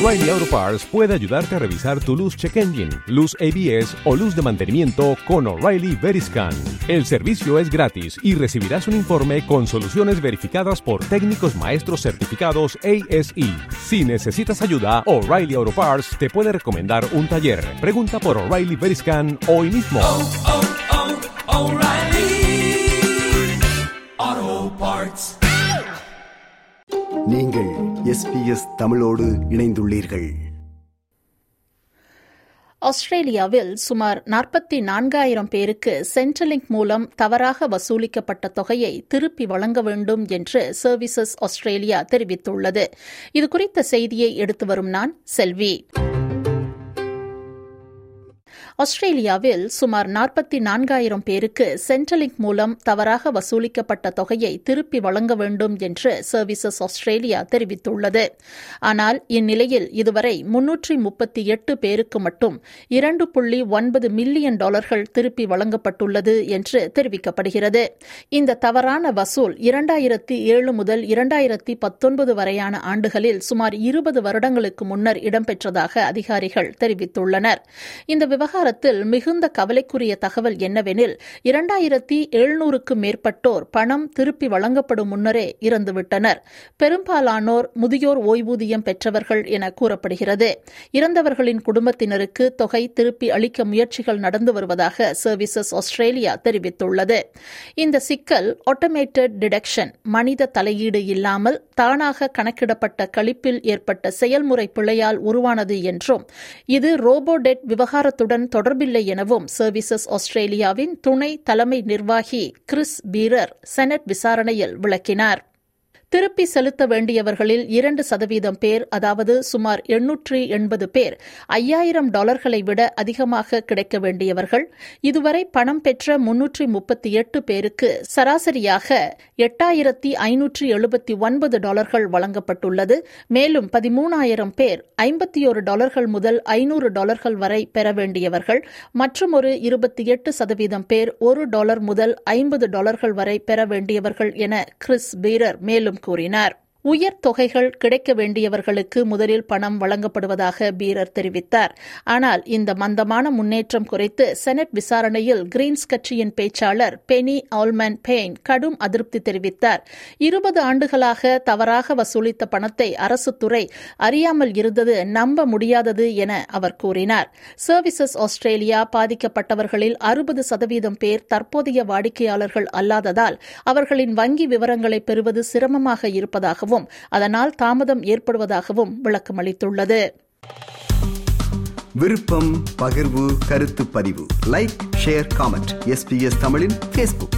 O'Reilly Auto Parts puede ayudarte a revisar tu luz check engine, luz ABS o luz de mantenimiento con O'Reilly Veriscan. El servicio es gratis y recibirás un informe con soluciones verificadas por técnicos maestros certificados ASE. Si necesitas ayuda, O'Reilly Auto Parts te puede recomendar un taller. Pregunta por O'Reilly Veriscan hoy mismo. நீங்கள் SBS தமிழோடு இணைந்துள்ளீர்கள் ஆஸ்திரேலியாவில் சுமார் நாற்பத்தி நான்காயிரம் பேருக்கு சென்ட்ரலிங்க் மூலம் தவறாக வசூலிக்கப்பட்ட தொகையை திருப்பி வழங்க வேண்டும் என்று சர்வீசஸ் ஆஸ்திரேலியா தெரிவித்துள்ளது இதுகுறித்த செய்தியை எடுத்து வரும் நான் செல்வி ஆஸ்திரேலியாவில் சுமார் நாற்பத்தி நான்காயிரம் பேருக்கு சென்ட்ரலிங்க் மூலம் தவறாக வசூலிக்கப்பட்ட தொகையை திருப்பி வழங்க வேண்டும் என்று சர்வீசஸ் ஆஸ்திரேலியா தெரிவித்துள்ளது ஆனால் இந்நிலையில் இதுவரை முன்னூற்றி முப்பத்தி எட்டு பேருக்கு மட்டும் இரண்டு புள்ளி ஒன்பது மில்லியன் டாலர்கள் திருப்பி வழங்கப்பட்டுள்ளது என்று தெரிவிக்கப்படுகிறது இந்த தவறான வசூல் இரண்டாயிரத்தி ஏழு முதல் இரண்டாயிரத்தி பத்தொன்பது வரையான ஆண்டுகளில் சுமார் இருபது வருடங்களுக்கு முன்னர் இடம்பெற்றதாக அதிகாரிகள் தெரிவித்துள்ளனர் இந்த விவகாரம் விவகாரத்தில் மிகுந்த கவலைக்குரிய தகவல் என்னவெனில் இரண்டாயிரத்தி எழுநூறுக்கும் மேற்பட்டோர் பணம் திருப்பி வழங்கப்படும் முன்னரே இறந்துவிட்டனர் பெரும்பாலானோர் முதியோர் ஓய்வூதியம் பெற்றவர்கள் என கூறப்படுகிறது இறந்தவர்களின் குடும்பத்தினருக்கு தொகை திருப்பி அளிக்க முயற்சிகள் நடந்து வருவதாக சர்வீசஸ் ஆஸ்திரேலியா தெரிவித்துள்ளது இந்த சிக்கல் ஆட்டோமேட்டட் டிடக்ஷன் மனித தலையீடு இல்லாமல் தானாக கணக்கிடப்பட்ட கழிப்பில் ஏற்பட்ட செயல்முறை பிழையால் உருவானது என்றும் இது ரோபோடெட் விவகாரத்துடன் தொடர்பில்லை எனவும் சர்வீசஸ் ஆஸ்திரேலியாவின் துணை தலைமை நிர்வாகி கிறிஸ் பீரர் செனட் விசாரணையில் விளக்கினார் திருப்பி செலுத்த வேண்டியவர்களில் இரண்டு சதவீதம் பேர் அதாவது சுமார் எண்ணூற்றி எண்பது பேர் ஐயாயிரம் டாலர்களை விட அதிகமாக கிடைக்க வேண்டியவர்கள் இதுவரை பணம் பெற்ற முன்னூற்றி முப்பத்தி எட்டு பேருக்கு சராசரியாக எட்டாயிரத்தி ஐநூற்றி எழுபத்தி ஒன்பது டாலர்கள் வழங்கப்பட்டுள்ளது மேலும் பதிமூணாயிரம் பேர் ஐம்பத்தி ஒரு டாலர்கள் முதல் ஐநூறு டாலர்கள் வரை பெற வேண்டியவர்கள் மற்றும் ஒரு இருபத்தி எட்டு சதவீதம் பேர் ஒரு டாலர் முதல் ஐம்பது டாலர்கள் வரை பெற வேண்டியவர்கள் என கிறிஸ் பீரர் மேலும் கூறினார் உயர் தொகைகள் கிடைக்க வேண்டியவர்களுக்கு முதலில் பணம் வழங்கப்படுவதாக பீரர் தெரிவித்தார் ஆனால் இந்த மந்தமான முன்னேற்றம் குறித்து செனட் விசாரணையில் கிரீன்ஸ் கட்சியின் பேச்சாளர் பெனி ஆல்மன் பெயின் கடும் அதிருப்தி தெரிவித்தார் இருபது ஆண்டுகளாக தவறாக வசூலித்த பணத்தை அரசு துறை அறியாமல் இருந்தது நம்ப முடியாதது என அவர் கூறினார் சர்வீசஸ் ஆஸ்திரேலியா பாதிக்கப்பட்டவர்களில் அறுபது சதவீதம் பேர் தற்போதைய வாடிக்கையாளர்கள் அல்லாததால் அவர்களின் வங்கி விவரங்களை பெறுவது சிரமமாக இருப்பதாகவும் அதனால் தாமதம் ஏற்படுவதாகவும் விளக்கமளித்துள்ளது விருப்பம் பகிர்வு கருத்து பதிவு லைக் ஷேர் காமெண்ட் எஸ்பிஎஸ் தமிழின் Facebook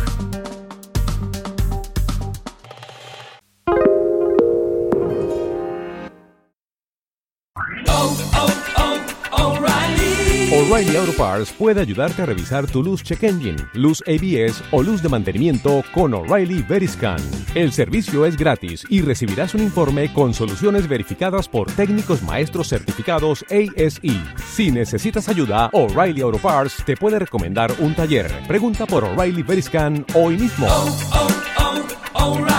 O'Reilly Auto Parts puede ayudarte a revisar tu luz check engine, luz ABS o luz de mantenimiento con O'Reilly Veriscan. El servicio es gratis y recibirás un informe con soluciones verificadas por técnicos maestros certificados ASE. Si necesitas ayuda, O'Reilly Auto Parts te puede recomendar un taller. Pregunta por O'Reilly Veriscan hoy mismo. oh, oh, oh,